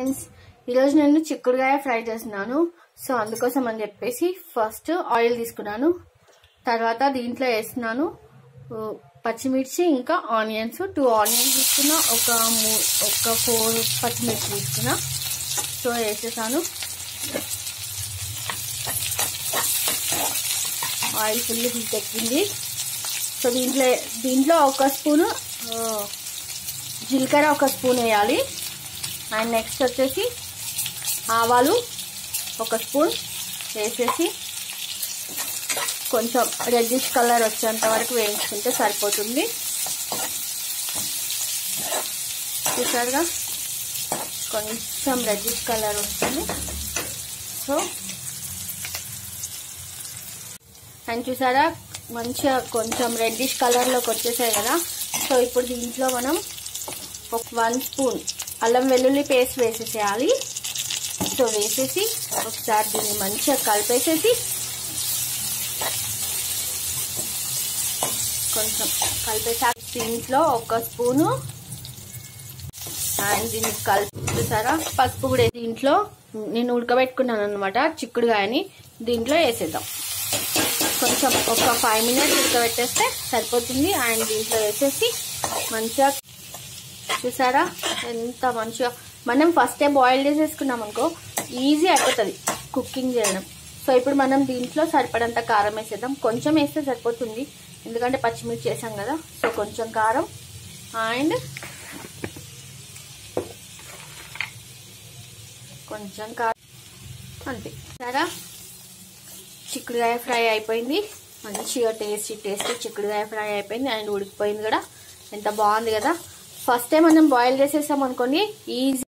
friends ఈరోజు నేను చిక్కుడుగాయ ఫ్రై చేస్తున్నాను సో అందుకోసం అని చెప్పేసి ఫస్ట్ ఆయిల్ తీసుకున్నాను తర్వాత దీంట్లో వేస్తున్నాను ఉ, పచ్చిమిర్చి ఇంకా ఆనియన్స్ టూ ఆనియన్స్ తీసుకున్నా ఒక మూ- ఒక ఫోర్ పచ్చిమిర్చి తీసుకున్నా సో వేసేసాను ఆయిల్ ఫుల్ హీట్ ఎక్కింది సో దీంట్లో దీంట్లో ఒక స్పూను ఆ, జీలకర్ర ఒక స్పూన్ వేయాలి అండ్ నెక్స్ట్ వచ్చేసి ఆవాలు ఒక స్పూన్ వేసేసి కొంచెం రెడ్డిష్ కలర్ వచ్చేంత వరకు వేయించుకుంటే సరిపోతుంది చూసారుగా కొంచెం రెడ్డిష్ కలర్ వస్తుంది సో అండ్ చూసారా మంచిగా కొంచెం రెడ్డిష్ కలర్లోకి వచ్చేసాయి కదా సో ఇప్పుడు దీంట్లో మనం ఒక వన్ స్పూన్ అల్లం వెల్లుల్లి పేస్ట్ వేసేసేయాలి సో వేసేసి ఒకసారి దీన్ని మంచిగా కలిపేసేసి కొంచెం కలిపేసాక దీంట్లో ఒక స్పూను అండ్ దీన్ని కలిపి చూసారా పసుపు కూడా దీంట్లో నేను ఉడకబెట్టుకున్నాను అనమాట చిక్కుడుగాయని దీంట్లో వేసేద్దాం కొంచెం ఒక ఫైవ్ మినిట్స్ ఉడకబెట్టేస్తే సరిపోతుంది అండ్ దీంట్లో వేసేసి మంచిగా చూసారా ఎంత మంచిగా మనం ఫస్టే బాయిల్ చేసేసుకున్నాం అనుకో ఈజీ అయిపోతుంది కుకింగ్ చేయడం సో ఇప్పుడు మనం దీంట్లో సరిపడంత కారం వేసేద్దాం కొంచెం వేస్తే సరిపోతుంది ఎందుకంటే పచ్చిమిర్చి వేసాం కదా సో కొంచెం కారం అండ్ కొంచెం కారం అంతే సరా చిక్కుడుకాయ ఫ్రై అయిపోయింది మంచిగా టేస్టీ టేస్టీ చిక్కుడుకాయ ఫ్రై అయిపోయింది అండ్ ఉడికిపోయింది కూడా ఎంత బాగుంది కదా ఫస్ట్ టైం మనం బాయిల్ చేసేసాం అనుకోండి ఈజీ